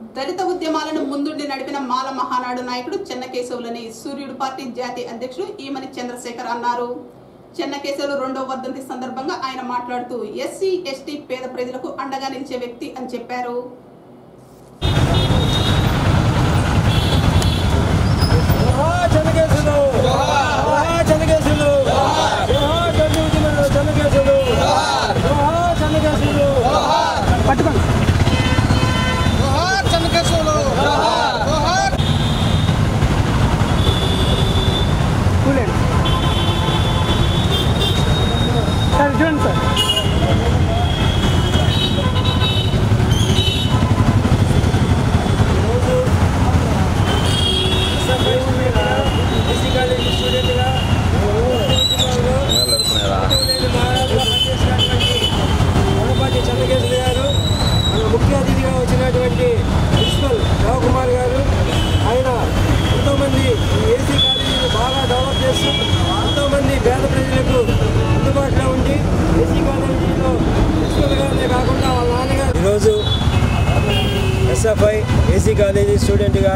దళిత ఉద్యమాలను ముందుండి నడిపిన మాల మహానాడు నాయకుడు చెన్నకేశవులని సూర్యుడు పార్టీ జాతీయ అధ్యక్షుడు ఈమని చంద్రశేఖర్ అన్నారు చెన్నకేశవులు రెండో వర్ధంతి సందర్భంగా ఆయన మాట్లాడుతూ ఎస్సీ ఎస్టీ పేద ప్రజలకు అండగా నిలిచే వ్యక్తి అని చెప్పారు జోహార్ చెన్నకేశులు జోహార్ చెన్నకేశులు జోహార్ చెన్నకేశులు చెన్నకేశులు జోహార్ చెన్నకేశులు పట్టుకోండి జోహార్ చెన్నకేశవులు జోహార్ కూలేండి సార్ చూడండి సార్ చంద్రకేశ్వర గారు మన ముఖ్య అతిథిగా వచ్చినటువంటి ప్రిన్సిపల్ రావుకుమార్ గారు ఆయన ఎంతోమంది ఈ ఏసీ కాలేజీని బాగా డెవలప్ చేస్తూ ఎంతోమంది పేద ప్రజలకు అందుబాటులో ఉండి ఏసీ కాలేజీలో ప్రిన్సిపల్గానే కాకుండా వాళ్ళ నాన్నగారు ఈరోజు ఎస్ఎఫ్ఐ ఏసీ కాలేజీ స్టూడెంట్గా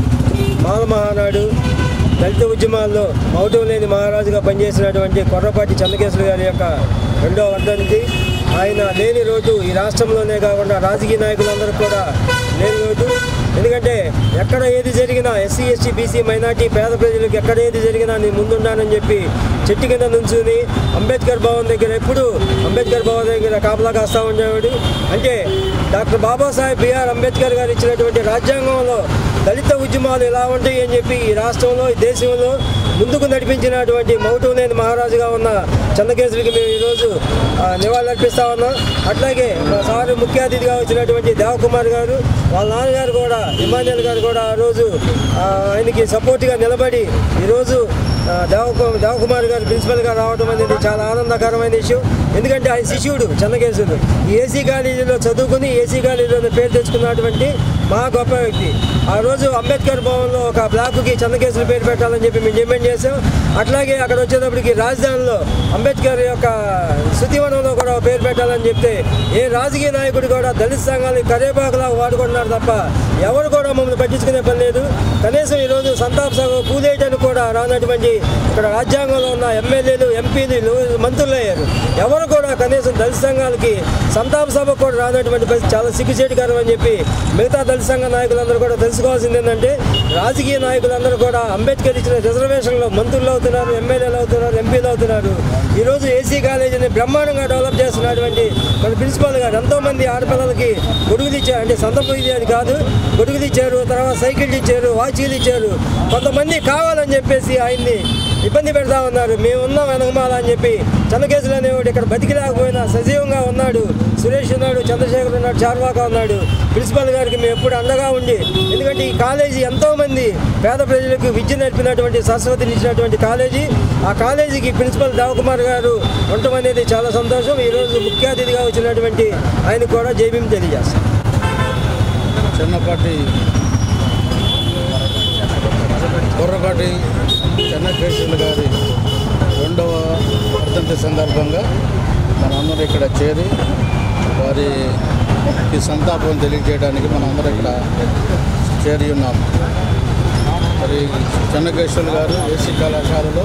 మాల మహానాడు దళిత ఉద్యమాల్లో మౌటం లేని మహారాజుగా పనిచేసినటువంటి కొర్రపాటి చంద్రకేశ్వర గారి యొక్క రెండో వర్ధంతి ఆయన లేని రోజు ఈ రాష్ట్రంలోనే కాకుండా రాజకీయ నాయకులందరూ కూడా లేని రోజు ఎందుకంటే ఎక్కడ ఏది జరిగినా ఎస్సీ ఎస్టీ బీసీ మైనార్టీ పేద ప్రజలకు ఎక్కడ ఏది జరిగినా నేను ముందున్నానని చెప్పి చెట్టు కింద నుంచుని అంబేద్కర్ భవన్ దగ్గర ఎప్పుడు అంబేద్కర్ భవన్ దగ్గర కాపలా కాస్తా ఉండేవాడు అంటే డాక్టర్ బాబాసాహెబ్ బిఆర్ అంబేద్కర్ గారు ఇచ్చినటువంటి రాజ్యాంగంలో దళిత ఉద్యమాలు ఎలా ఉంటాయి అని చెప్పి ఈ రాష్ట్రంలో ఈ దేశంలో ముందుకు నడిపించినటువంటి మౌటం లేని మహారాజుగా ఉన్న చంద్రకేశ్వరికి మేము ఈరోజు ఆ, నివాళులర్పిస్తా ఉన్నాం అట్లాగే మా సారు ముఖ్య అతిథిగా వచ్చినటువంటి దేవకుమార్ గారు వాళ్ళ నాన్నగారు కూడా ఇమాన్యుల్ గారు కూడా ఆ రోజు ఆ, ఆయనకి సపోర్ట్గా నిలబడి ఈరోజు ఆ, దేవకు దేవకుమార్ గారు ప్రిన్సిపల్గా రావడం అనేది చాలా ఆనందకరమైన విషయం ఎందుకంటే ఆయన శిష్యుడు చంద్రకేశుడు ఈ ఏసీ కాలేజీలో చదువుకుని ఏసీ కాలేజీలో పేరు తెచ్చుకున్నటువంటి మా గొప్ప వ్యక్తి ఆ రోజు అంబేద్కర్ భవన్లో ఒక బ్లాక్కి చంద్రకేశులు పేరు పెట్టాలని చెప్పి మేము డిమాండ్ చేసాం అట్లాగే అక్కడ వచ్చేటప్పటికి రాజధానిలో అంబేద్కర్ యొక్క శృతివనంలో కూడా ఒక పేరు పెట్టాలని చెప్తే ఏ రాజకీయ నాయకుడు కూడా దళిత సంఘాలని కరేపాకులా వాడుకుంటున్నారు తప్ప ఎవరు కూడా మమ్మల్ని పట్టించుకునే పని లేదు కనీసం ఈరోజు సంతాప సభ కూలేయడానికి కూడా రానటువంటి ఇక్కడ రాజ్యాంగంలో ఉన్న ఎమ్మెల్యేలు ఎంపీలు మంత్రులు అయ్యారు ఎవరు కూడా కనీసం దళిత సంఘాలకి సంతాప సభ కూడా రానటువంటి పరిస్థితి చాలా సిగ్గుచేటుకరం అని చెప్పి మిగతా దళిత సంఘ నాయకులందరూ కూడా తెలుసుకోవాల్సింది ఏంటంటే రాజకీయ నాయకులందరూ కూడా అంబేద్కర్ ఇచ్చిన రిజర్వేషన్లో మంత్రులు అవుతున్నారు ఎమ్మెల్యేలు అవుతున్నారు ఎంపీలు అవుతున్నారు ఈరోజు ఏసీ కాలేజీని బ్రహ్మాండంగా డెవలప్ చేస్తున్నటువంటి మన ప్రిన్సిపాల్ గారు ఎంతోమంది ఆడపిల్లలకి గొడుగులు ఇచ్చారు అంటే సొంత ఇది అది కాదు గొడుగులు ఇచ్చారు తర్వాత సైకిళ్ళు ఇచ్చారు వాచీలు ఇచ్చారు కొంతమంది కావాలని చెప్పేసి ఆయన్ని ఇబ్బంది పెడతా ఉన్నారు మేము ఉన్నాం వెనకమాల అని చెప్పి చంద్రకేశులు అనేవాడు ఇక్కడ బతికి లేకపోయినా సజీవంగా ఉన్నాడు సురేష్ ఉన్నాడు చంద్రశేఖర్ ఉన్నాడు చార్వాక ఉన్నాడు ప్రిన్సిపల్ గారికి మేము ఎప్పుడు అండగా ఉండి ఎందుకంటే ఈ కాలేజీ ఎంతోమంది పేద ప్రజలకు విద్య నేర్పినటువంటి సరస్వతిని ఇచ్చినటువంటి కాలేజీ ఆ కాలేజీకి ప్రిన్సిపల్ దేవకుమార్ గారు ఉండటం అనేది చాలా సంతోషం ఈరోజు ముఖ్య అతిథిగా వచ్చినటువంటి ఆయనకు కూడా జైభీం తెలియజేస్తాం చిన్నపాటి కుర్రపాటి చెన్నకేశ్వరులు గారి రెండవ వర్ధంతి సందర్భంగా మనందరం ఇక్కడ చేరి వారికి సంతాపం తెలియజేయడానికి మనందరం ఇక్కడ చేరి ఉన్నాము మరి చెన్నకేశ్వరులు గారు ఏసీ కళాశాలలో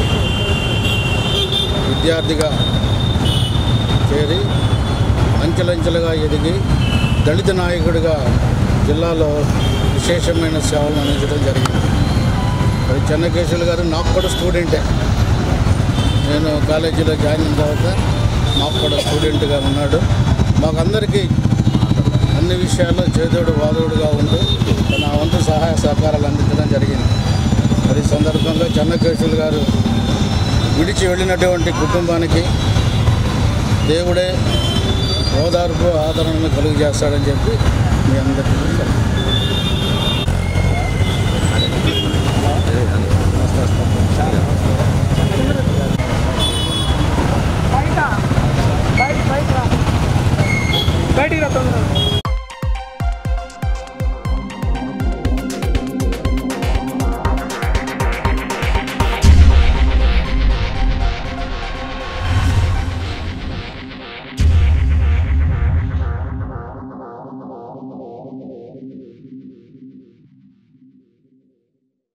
విద్యార్థిగా చేరి అంచెలంచెలుగా ఎదిగి దళిత నాయకుడిగా జిల్లాలో విశేషమైన సేవలు అందించడం జరిగింది మరి చెన్నకేశ్వరులు గారు నాకు కూడా స్టూడెంటే నేను కాలేజీలో జాయిన్ అయిన తర్వాత నాకు కూడా స్టూడెంట్గా ఉన్నాడు మాకందరికీ అన్ని విషయాల్లో చేదోడు వాదోడుగా ఉంటూ తన వంతు సహాయ సహకారాలు అందించడం జరిగింది మరి ఈ సందర్భంగా చెన్నకేశ్వరులు గారు విడిచి వెళ్ళినటువంటి కుటుంబానికి దేవుడే ఓదార్పు ఆదరణను కలుగు చేస్తాడని చెప్పి మీ అందరికీ తెలుసు. బయట బయట బయట బయటికి రా తొందరగా